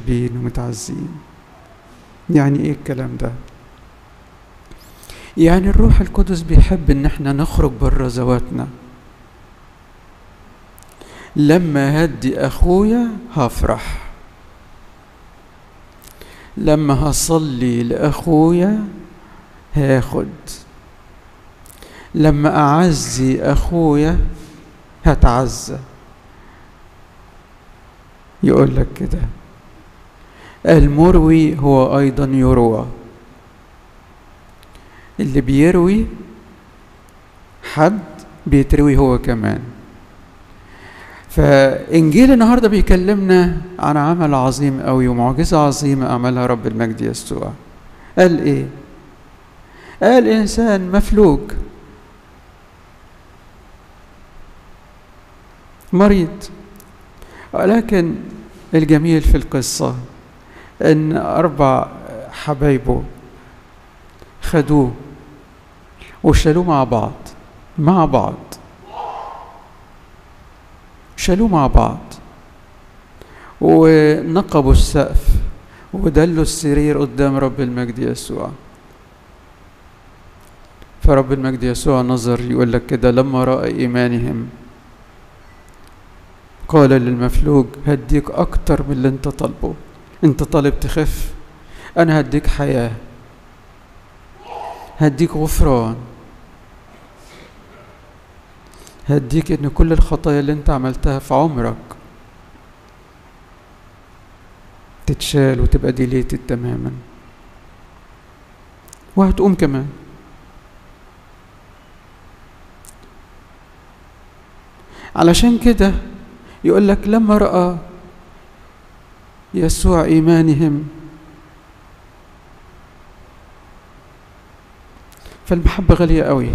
متحبين ومتعزين يعني ايه الكلام ده يعني الروح القدس بيحب ان احنا نخرج بره ذواتنا لما هدي اخويا هفرح لما هصلي لاخويا هاخد لما اعزي اخويا هتعزى يقول لك كده المروي هو ايضا يروى اللي بيروي حد بيتروي هو كمان فإنجيل النهاردة بيكلمنا عن عمل عظيم قوي ومعجزة عظيمة عملها رب المجد يسوع قال إيه؟ قال إنسان مفلوج مريض ولكن الجميل في القصة إن أربع حبايبه خدوه وشالوه مع بعض مع بعض شالوه مع بعض ونقبوا السقف ودلوا السرير قدام رب المجد يسوع فرب المجد يسوع نظر يقول لك كده لما رأى إيمانهم قال للمفلوج هديك أكتر من اللي أنت طالبه أنت طالب تخف أنا هديك حياة هديك غفران هديك ان كل الخطايا اللي انت عملتها في عمرك تتشال وتبقى ديليتد تماما وهتقوم كمان علشان كده يقول لك لما راى يسوع ايمانهم فالمحبه غاليه قوي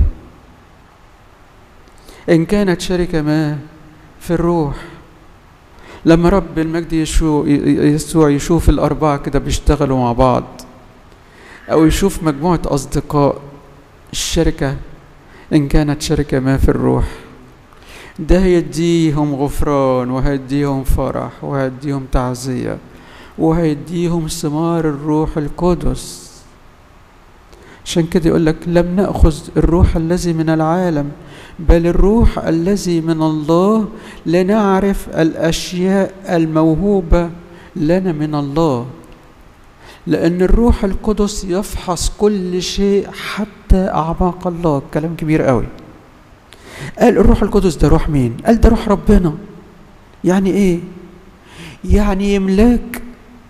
إن كانت شركة ما في الروح لما رب المجد يسوع يشوف الأربعة كده بيشتغلوا مع بعض أو يشوف مجموعة أصدقاء الشركة إن كانت شركة ما في الروح ده هيديهم غفران وهيديهم فرح وهيديهم تعزية وهيديهم ثمار الروح القدس عشان كده يقول لك لم نأخذ الروح الذي من العالم بل الروح الذي من الله لنعرف الاشياء الموهوبه لنا من الله لان الروح القدس يفحص كل شيء حتى اعماق الله كلام كبير قوي قال الروح القدس ده روح مين قال ده روح ربنا يعني ايه يعني يملاك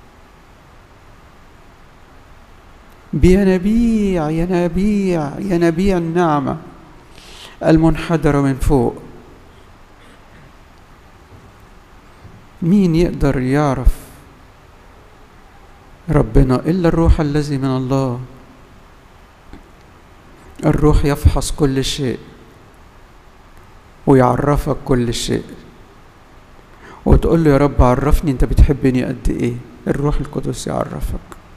بينابيع ينابيع ينابيع النعمه المنحدرة من فوق مين يقدر يعرف ربنا إلا الروح الذي من الله الروح يفحص كل شيء ويعرفك كل شيء وتقول له يا رب عرفني انت بتحبني قد ايه الروح القدس يعرفك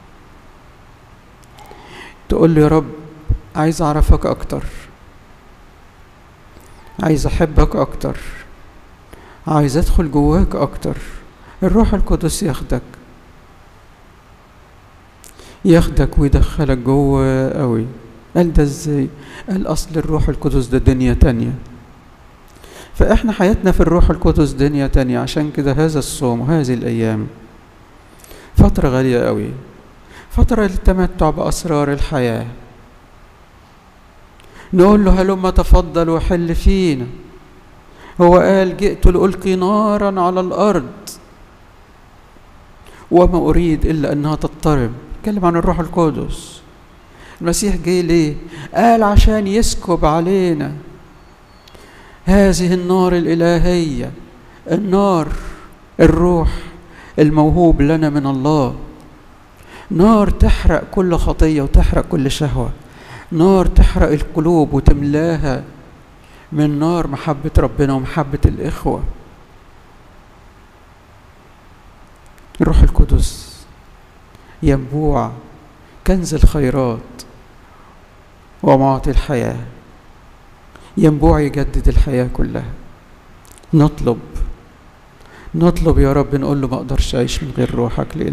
تقول له يا رب عايز اعرفك اكتر عايز احبك اكتر عايز ادخل جواك اكتر الروح القدس ياخدك ياخدك ويدخلك جوه قوي قال ده ازاي قال اصل الروح القدس ده دنيا تانية فاحنا حياتنا في الروح القدس دنيا تانية عشان كده هذا الصوم وهذه الايام فترة غالية قوي فترة للتمتع بأسرار الحياة نقول له هلما تفضل وحل فينا هو قال جئت لألقي نارا على الأرض وما أريد إلا أنها تضطرب اتكلم عن الروح القدس المسيح جه ليه قال عشان يسكب علينا هذه النار الإلهية النار الروح الموهوب لنا من الله نار تحرق كل خطية وتحرق كل شهوة نار تحرق القلوب وتملاها من نار محبة ربنا ومحبة الإخوة الروح القدس ينبوع كنز الخيرات ومعطي الحياة ينبوع يجدد الحياة كلها نطلب نطلب يا رب نقول له ما اقدرش اعيش من غير روحك